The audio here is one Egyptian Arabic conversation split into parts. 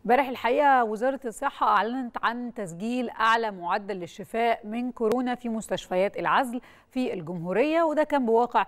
امبارح الحقيقه وزاره الصحه اعلنت عن تسجيل اعلى معدل للشفاء من كورونا في مستشفيات العزل في الجمهوريه وده كان بواقع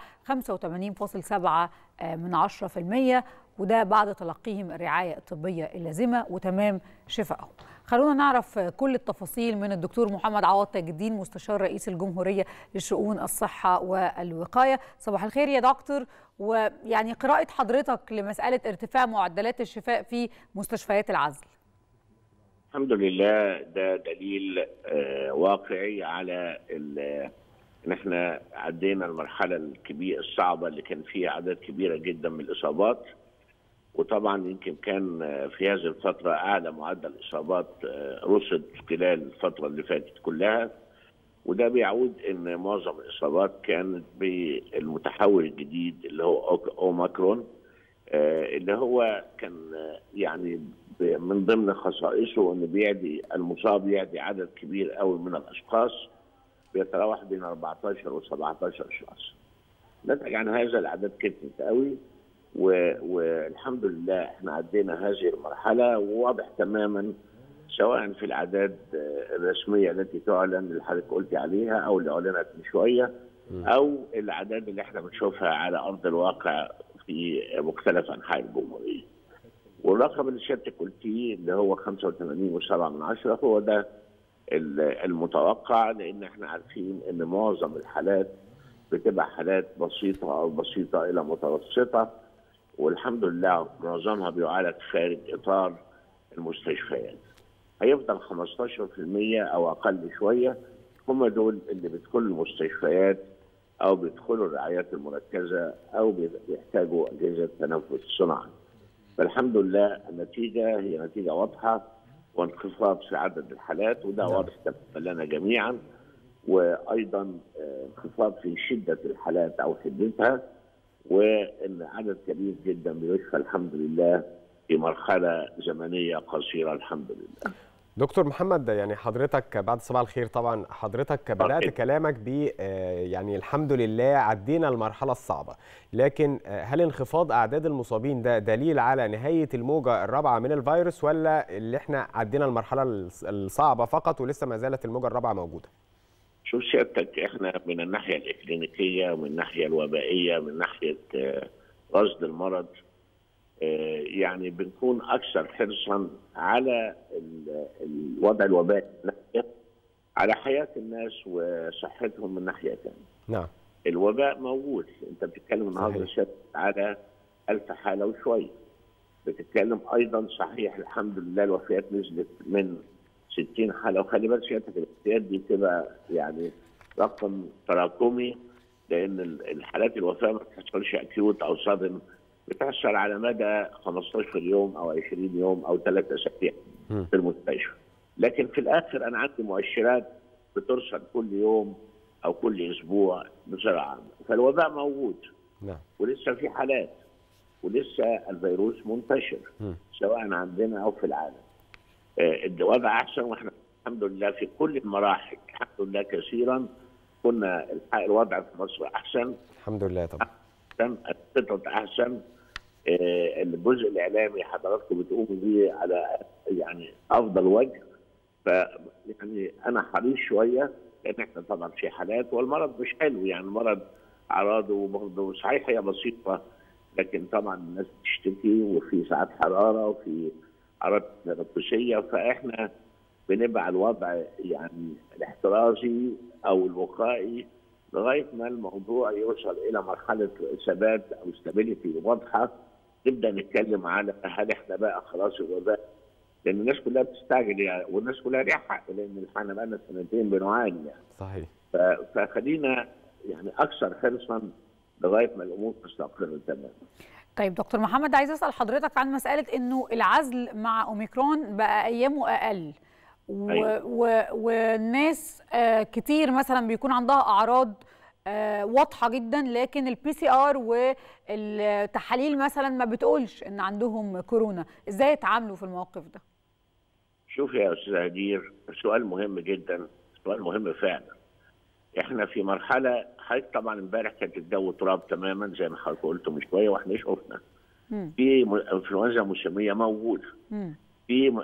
85.7 من 10% وده بعد تلقيهم الرعايه الطبيه اللازمه وتمام شفائهم. خلونا نعرف كل التفاصيل من الدكتور محمد عوض تاج الدين مستشار رئيس الجمهوريه لشؤون الصحه والوقايه. صباح الخير يا دكتور ويعني قراءه حضرتك لمساله ارتفاع معدلات الشفاء في مستشفيات العزل. الحمد لله ده دليل واقعي على ان احنا عدينا المرحله الكبيره الصعبه اللي كان فيها اعداد كبيره جدا من الاصابات وطبعا يمكن كان في هذه الفتره اعلى معدل اصابات رصد خلال الفتره اللي فاتت كلها وده بيعود ان معظم الاصابات كانت بالمتحول الجديد اللي هو اوماكرون اللي هو كان يعني من ضمن خصائصه انه بيعدي المصاب يعدي عدد كبير قوي من الاشخاص بيتراوح بين 14 و 17 شخص. نتج عن هذا الاعداد كترت قوي والحمد لله احنا عدينا هذه المرحله وواضح تماما سواء في الاعداد الرسميه التي تعلن اللي حضرتك قلت عليها او اللي اعلنت من شويه او الاعداد اللي احنا بنشوفها على ارض الواقع في مختلف انحاء الجمهوريه. والرقم اللي سيادتك قلتيه اللي هو 85.7 من عشرة هو ده المتوقع لان احنا عارفين ان معظم الحالات بتبقى حالات بسيطه او بسيطه الى متوسطه والحمد لله معظمها بيعالج خارج اطار المستشفيات. هيفضل 15% او اقل شويه هم دول اللي بيدخلوا المستشفيات او بيدخلوا الرعايات المركزه او بيحتاجوا اجهزه تنفس صناعي. فالحمد لله النتيجه هي نتيجه واضحه وانخفاض في عدد الحالات وده واضح لنا جميعا وايضا انخفاض في شده الحالات او حدتها وان عدد كبير جدا بيشفى الحمد لله في مرحله زمنيه قصيره الحمد لله. دكتور محمد يعني حضرتك بعد صباح الخير طبعا حضرتك بدات أوكي. كلامك ب يعني الحمد لله عدينا المرحله الصعبه لكن هل انخفاض اعداد المصابين ده دليل على نهايه الموجه الرابعه من الفيروس ولا اللي احنا عدينا المرحله الصعبه فقط ولسه ما زالت الموجه الرابعه موجوده؟ شوف سيادتك احنا من الناحيه الاكلينيكيه ومن الناحيه الوبائيه من ناحيه رصد المرض يعني بنكون اكثر حرصا على الوضع الوبائي على حياه الناس وصحتهم من ناحيه ثانيه. نعم. الوباء موجود، انت بتتكلم النهارده على 1000 حاله وشويه. بتتكلم ايضا صحيح الحمد لله الوفيات نزلت من 60 حاله وخلي بالك سيادتك الوفيات دي بتبقى يعني رقم تراكمي لان الحالات الوفاه ما بتحصلش اكيوت او صادم بتحصل على مدى 15 يوم او 20 يوم او ثلاث اسابيع في المستشفى لكن في الاخر انا عندي مؤشرات بترصد كل يوم او كل اسبوع بسرعه فالوباء موجود نعم ولسه في حالات ولسه الفيروس منتشر م. سواء عندنا او في العالم آه الوضع احسن واحنا الحمد لله في كل المراحل الحمد لله كثيرا كنا الوضع في مصر احسن الحمد لله طبعا احسن الخطط احسن آه الجزء الاعلامي حضراتكم بتقوموا بيه على يعني افضل وجه ف يعني انا حريص شويه لان احنا طبعا في حالات والمرض مش حلو يعني المرض اعراضه برضه صحيح هي بسيطه لكن طبعا الناس بتشتكي وفي ساعات حراره وفي اعراض تنفسيه فاحنا بنبقى على الوضع يعني الاحترازي او الوقائي لغايه ما الموضوع يوصل الى مرحله ثبات او استابيليتي واضحه نبدا نتكلم على هل احنا بقى خلاص الوباء لان الناس كلها بتستعجل يعني والناس كلها ليها حق لان احنا بقى لنا سنتين بنعاني يعني صحيح فخلينا يعني اكثر حرصا لغايه ما الامور تستقر تماما. طيب دكتور محمد عايز اسال حضرتك عن مساله انه العزل مع اوميكرون بقى ايامه اقل و... أيوة. و... والناس آه كتير مثلا بيكون عندها اعراض آه واضحه جدا لكن البي سي ار والتحاليل مثلا ما بتقولش ان عندهم كورونا ازاي يتعاملوا في الموقف ده شوف يا استاذ هدير سؤال مهم جدا سؤال مهم فعلا احنا في مرحله حضرتك طبعا امبارح كانت الجو تراب تماما زي ما حضرتك قلت من شويه واحنا شفنا في انفلونزا موسميه موجوده في في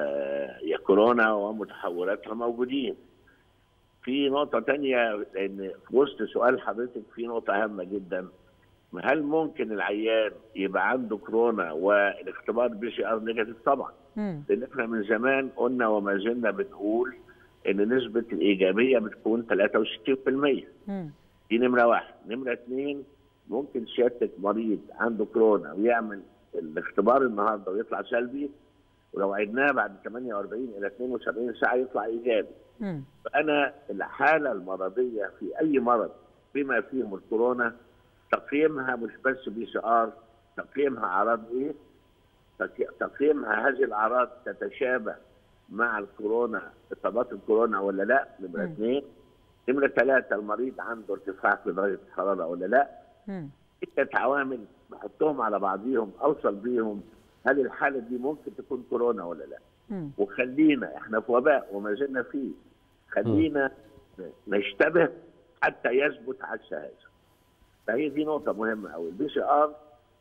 يا كورونا ومتحوراتها موجودين في نقطة تانية لأن في وسط سؤال حضرتك في نقطة هامة جدا هل ممكن العيان يبقى عنده كورونا والاختبار بي سي ار نيجاتيف؟ طبعا مم. لأن احنا من زمان قلنا وما زلنا بنقول إن نسبة الإيجابية بتكون 63% مم. دي نمرة واحد، نمرة اثنين ممكن سيادتك مريض عنده كورونا ويعمل الاختبار النهارده ويطلع سلبي ولو عدناه بعد 48 الى 72 ساعه يطلع ايجابي. مم. فانا الحاله المرضيه في اي مرض بما فيهم الكورونا تقييمها مش بس بي سي ار تقييمها اعراض ايه؟ تق- تقييمها هذه الاعراض تتشابه مع الكورونا اصابات الكورونا ولا لا؟ نمره مم. اثنين نمره ثلاثه المريض عنده ارتفاع في درجه الحراره ولا لا؟ مم. ستة عوامل بحطهم على بعضيهم اوصل بيهم هل الحاله دي ممكن تكون كورونا ولا لا؟ مم. وخلينا احنا في وباء وما زلنا فيه خلينا نشتبه حتى يثبت عكس هذا فهي دي نقطه مهمه قوي البي سي ار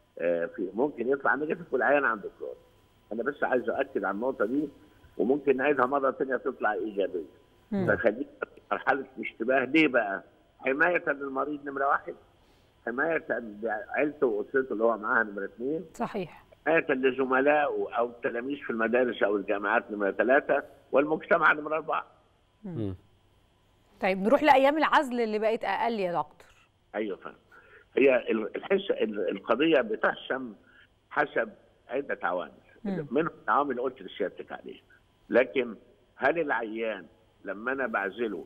في ممكن يطلع نيجاتيف والعيان عنده كورونا انا بس عايز اؤكد على النقطه دي وممكن نعيدها مره ثانيه تطلع ايجابيه مم. فخلينا في مرحله الاشتباه ليه بقى؟ حمايه للمريض نمره واحد حمايه لعيلته واسرته اللي هو معاها نمره اثنين صحيح حماية لزملائه أو التلاميذ في المدارس أو الجامعات نمرة ثلاثة والمجتمع نمرة أربعة مم. طيب نروح لايام العزل اللي بقت اقل يا دكتور أيوة فاهم هي ال- الحس ال- القضية بتحسم حسب عدة عوامل مم. منهم العوامل اللي قلت لسيادتك عليها لكن هل العيان لما أنا بعزله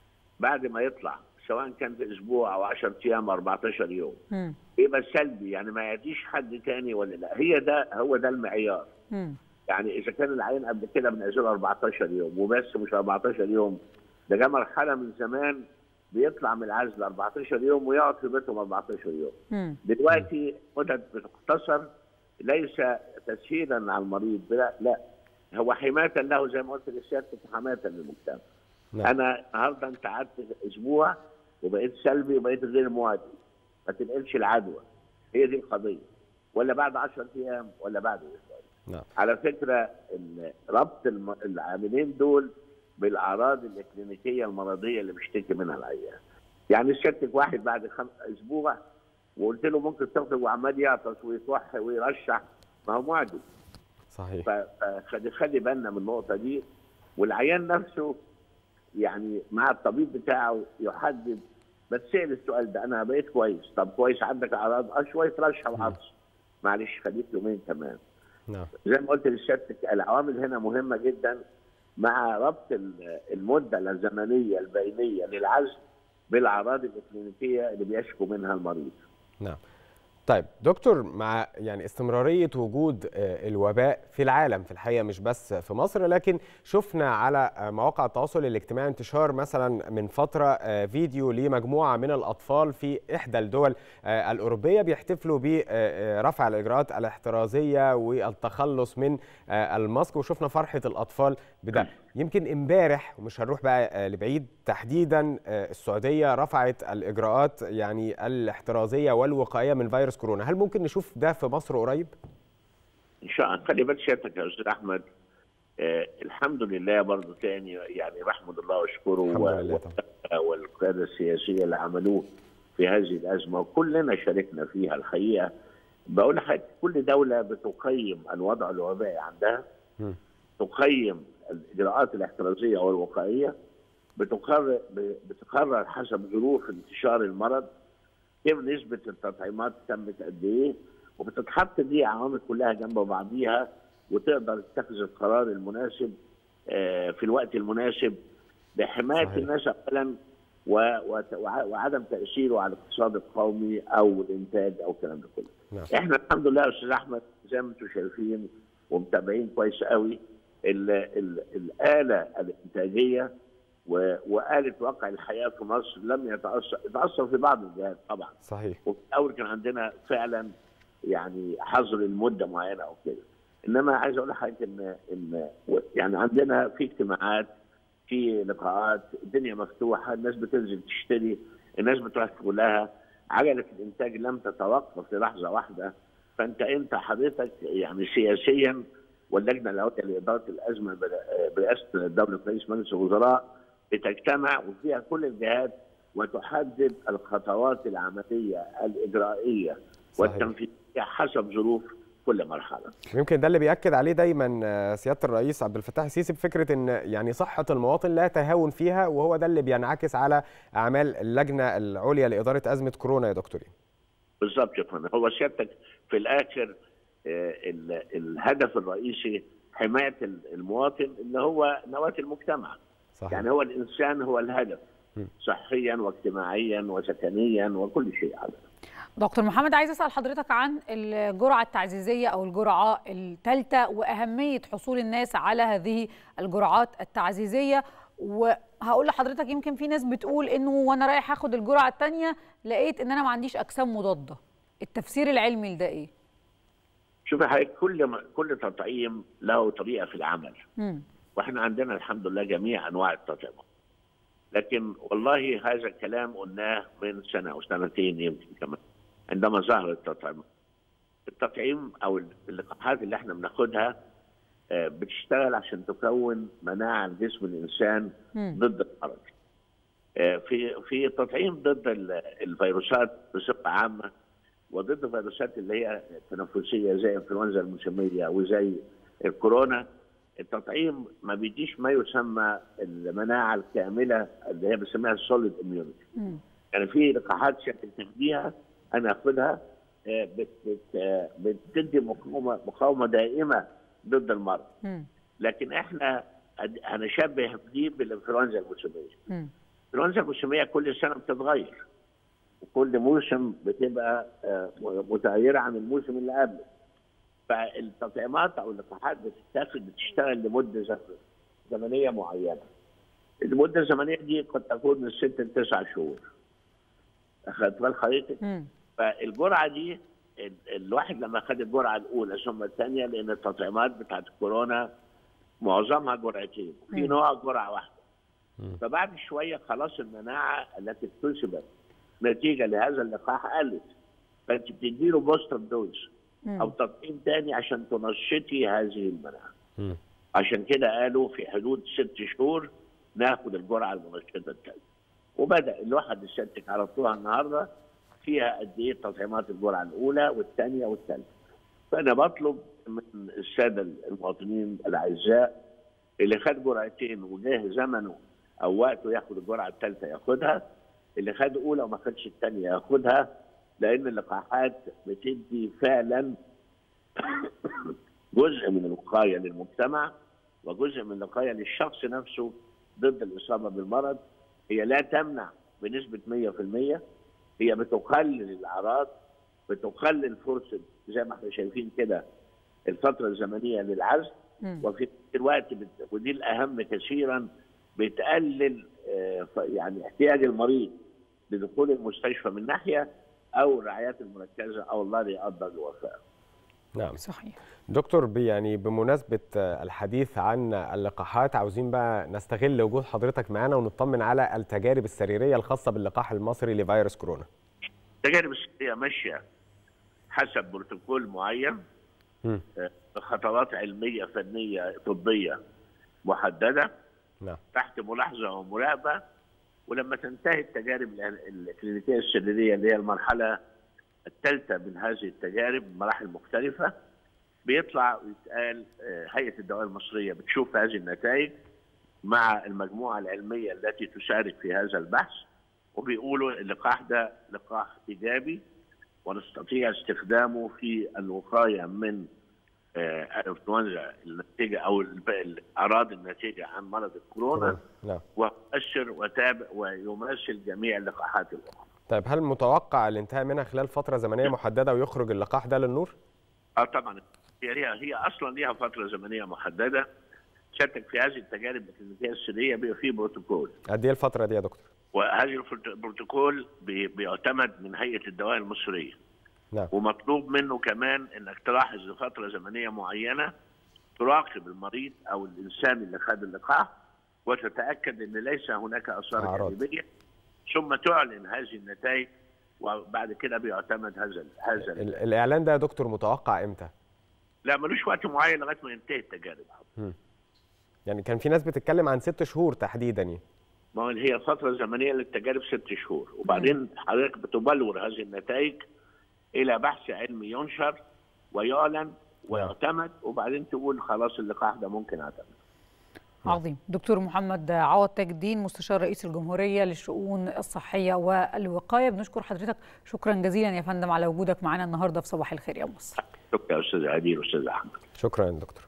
بعد ما يطلع سواء كان في أسبوع أو 10 أيام أو 14 يوم مم. يبقى سلبي يعني ما يعديش حد تاني ولا لا هي ده هو ده المعيار مم. يعني اذا كان العين قبل كده بنعزله 14 يوم وبس مش 14 يوم ده جه مرحله من زمان بيطلع من العزل 14 يوم ويقعد في بيتهم 14 يوم مم. دلوقتي مدد بتختصر ليس تسهيلا على المريض لا لا هو حمايه له زي ما قلت لسيادتك حمايه للمجتمع نعم. انا النهارده انت قعدت اسبوع وبقيت سلبي وبقيت غير موادي ما تنقلش العدوى هي دي القضيه ولا بعد 10 ايام ولا بعد اسبوع نعم على فكره ال- ربط الم- العاملين دول بالاعراض الاكلينيكيه المرضيه اللي بيشتكي منها العيان. يعني سيادتك واحد بعد خم... اسبوع وقلت له ممكن تخرج وعمال يعطس ويصح ويرشح ما هو معدي صحيح فخلي خلي بالنا من النقطه دي والعيان نفسه يعني مع الطبيب بتاعه يحدد بتسال السؤال ده انا بقيت كويس طب كويس عندك اعراض اه شويه رشح وعطس معلش خليك يومين كمان نعم زي ما قلت لسيادتك العوامل هنا مهمه جدا مع ربط ال- المده الزمنيه البينيه للعزل بالاعراض الاكلينيكيه اللي بيشكو منها المريض. نعم طيب دكتور مع يعني استمرارية وجود آه، الوباء في العالم في الحقيقة مش بس في مصر لكن شفنا على آه، مواقع التواصل الاجتماعي انتشار مثلا من فترة آه، فيديو لمجموعة من الأطفال في إحدى الدول آه، الأوروبية بيحتفلوا برفع الإجراءات الاحترازية والتخلص من آه، الماسك وشفنا فرحة الأطفال بده يمكن امبارح ومش هنروح بقى آه، لبعيد تحديدا آه، السعوديه رفعت الاجراءات يعني الاحترازيه والوقائيه من فيروس كورونا هل ممكن نشوف ده في مصر قريب ان شاء الله خلي بالك سيادتك يا استاذ احمد آه الحمد لله برضه تاني يعني بحمد الله واشكره الحمد و- لله طبعا. و- والقياده السياسيه اللي عملوه في هذه الازمه وكلنا شاركنا فيها الحقيقه بقول لحضرتك كل دوله بتقيم الوضع الوبائي عندها مم. تقيم الاجراءات الاحترازيه والوقائيه بتقرر بتقرر حسب ظروف انتشار المرض كيف نسبه التطعيمات تمت قد ايه وبتتحط دي عوامل كلها جنب بعضيها وتقدر تتخذ القرار المناسب آه، في الوقت المناسب لحمايه صحيح. الناس اولا و- وت- وع- وعدم تاثيره على الاقتصاد القومي او الانتاج او الكلام ده كله. نعم احنا الحمد لله يا استاذ احمد زي ما انتم شايفين ومتابعين كويس قوي ال ال الاله الانتاجيه و- واله واقع الحياه في مصر لم يتاثر تاثر في بعض الجهات طبعا صحيح وفي الاول كان عندنا فعلا يعني حظر لمده معينه او كده انما عايز اقول لحضرتك ان ان يعني عندنا في اجتماعات في لقاءات الدنيا مفتوحه الناس بتنزل تشتري الناس بتروح كلها عجله الانتاج لم تتوقف للحظه واحده فانت انت حضرتك يعني سياسيا واللجنه العليا لاداره الازمه برئاسه دوله رئيس مجلس الوزراء بتجتمع وفيها كل الجهات وتحدد الخطوات العمليه الاجرائيه والتنفيذيه حسب ظروف كل مرحله. يمكن ده اللي بياكد عليه دايما سياده الرئيس عبد الفتاح السيسي بفكره ان يعني صحه المواطن لا تهاون فيها وهو ده اللي بينعكس على اعمال اللجنه العليا لاداره ازمه كورونا يا دكتور. بالظبط يا فندم هو سيادتك في الاخر الهدف الرئيسي حمايه المواطن اللي هو نواه المجتمع. صحيح. يعني هو الانسان هو الهدف صحيا واجتماعيا وسكنيا وكل شيء على دكتور محمد عايز اسال حضرتك عن الجرعه التعزيزيه او الجرعه الثالثه واهميه حصول الناس على هذه الجرعات التعزيزيه وهقول لحضرتك يمكن في ناس بتقول انه وانا رايح اخد الجرعه الثانيه لقيت ان انا ما عنديش اجسام مضاده التفسير العلمي لده ايه شوفي حضرتك كل كل تطعيم له طريقه في العمل م. واحنا عندنا الحمد لله جميع انواع التطعيمات لكن والله هذا الكلام قلناه من سنه او سنتين يمكن كمان عندما ظهر التطعيم التطعيم او اللقاحات اللي احنا بناخدها بتشتغل عشان تكون مناعه لجسم الانسان ضد المرض في في تطعيم ضد الفيروسات بصفه عامه وضد الفيروسات اللي هي التنفسيه زي انفلونزا الموسميه وزي الكورونا التطعيم ما بيديش ما يسمى المناعه الكامله اللي هي بنسميها السوليد اميونيتي يعني في لقاحات شكل تاخديها انا اخدها بت بت بتدي مقاومه مقاومه دائمه ضد المرض لكن احنا هنشبه دي بالانفلونزا الموسميه الانفلونزا الموسميه كل سنه بتتغير وكل موسم بتبقى متغيره عن الموسم اللي قبله فالتطعيمات او اللقاحات بتتاخد بتشتغل لمده زمنيه معينه. المده الزمنيه دي قد تكون من ست لتسع شهور. اخذت بال حضرتك؟ فالجرعه دي الواحد لما خد الجرعه الاولى ثم الثانيه لان التطعيمات بتاعت الكورونا معظمها جرعتين في نوع جرعه واحده. فبعد شويه خلاص المناعه التي اكتسبت نتيجه لهذا اللقاح قلت. فانت بتدي له بوستر دوز. او تطعيم تاني عشان تنشطي هذه المناعه. م. عشان كده قالوا في حدود ست شهور ناخد الجرعه المنشطه الثانيه. وبدا الواحد الستك عرفتوها النهارده فيها قد ايه تطعيمات الجرعه الاولى والثانيه والثالثه. فانا بطلب من الساده المواطنين الاعزاء اللي خد جرعتين وجاه زمنه او وقته ياخد الجرعه الثالثه ياخدها اللي خد اولى وما خدش الثانيه ياخدها لان اللقاحات بتدي فعلا جزء من الوقايه للمجتمع وجزء من الوقايه للشخص نفسه ضد الاصابه بالمرض هي لا تمنع بنسبه 100% هي بتقلل الاعراض بتقلل فرصه زي ما احنا شايفين كده الفتره الزمنيه للعزل وفي نفس الوقت بت... ودي الاهم كثيرا بتقلل يعني احتياج المريض لدخول المستشفى من ناحيه او الرعايات المركزه او الله يقدر الوفاه. نعم صحيح. دكتور يعني بمناسبه الحديث عن اللقاحات عاوزين بقى نستغل وجود حضرتك معانا ونطمن على التجارب السريريه الخاصه باللقاح المصري لفيروس كورونا. التجارب السريريه ماشيه حسب بروتوكول معين خطوات علميه فنيه طبيه محدده نعم. تحت ملاحظه ومراقبه ولما تنتهي التجارب الكلينيكيه السريريه اللي هي المرحله الثالثه من هذه التجارب مراحل مختلفه بيطلع ويتقال هيئه الدواء المصريه بتشوف هذه النتائج مع المجموعه العلميه التي تشارك في هذا البحث وبيقولوا اللقاح ده لقاح ايجابي ونستطيع استخدامه في الوقايه من الانفلونزا الناتجه او الاعراض الناتجه عن مرض الكورونا نعم. ويؤثر وتابع ويماثل جميع اللقاحات الاخرى. طيب هل متوقع الانتهاء منها خلال فتره زمنيه محدده ويخرج اللقاح ده للنور؟ اه طبعا هي ليها هي اصلا ليها فتره زمنيه محدده شارك في هذه التجارب الكلينيكيه السريه بيبقى فيه بروتوكول. قد ايه الفتره دي يا دكتور؟ وهذه البروتوكول بيعتمد من هيئه الدواء المصريه. نعم. ومطلوب منه كمان انك تلاحظ لفتره زمنيه معينه تراقب المريض او الانسان اللي خد اللقاح وتتاكد ان ليس هناك اثار جانبيه ثم تعلن هذه النتائج وبعد كده بيعتمد هذا هذا الاعلان ده يا دكتور متوقع امتى؟ لا ملوش وقت معين لغايه ما ينتهي التجارب يعني كان في ناس بتتكلم عن ست شهور تحديدا يعني ما هو هي فتره زمنيه للتجارب ست شهور وبعدين حضرتك بتبلور هذه النتائج الى بحث علمي ينشر ويعلن ويعتمد وبعدين تقول خلاص اللقاح ده ممكن اعتمد عظيم دكتور محمد عوض تاج الدين مستشار رئيس الجمهوريه للشؤون الصحيه والوقايه بنشكر حضرتك شكرا جزيلا يا فندم على وجودك معنا النهارده في صباح الخير يا مصر شكرا يا استاذ عديل واستاذ احمد شكرا دكتور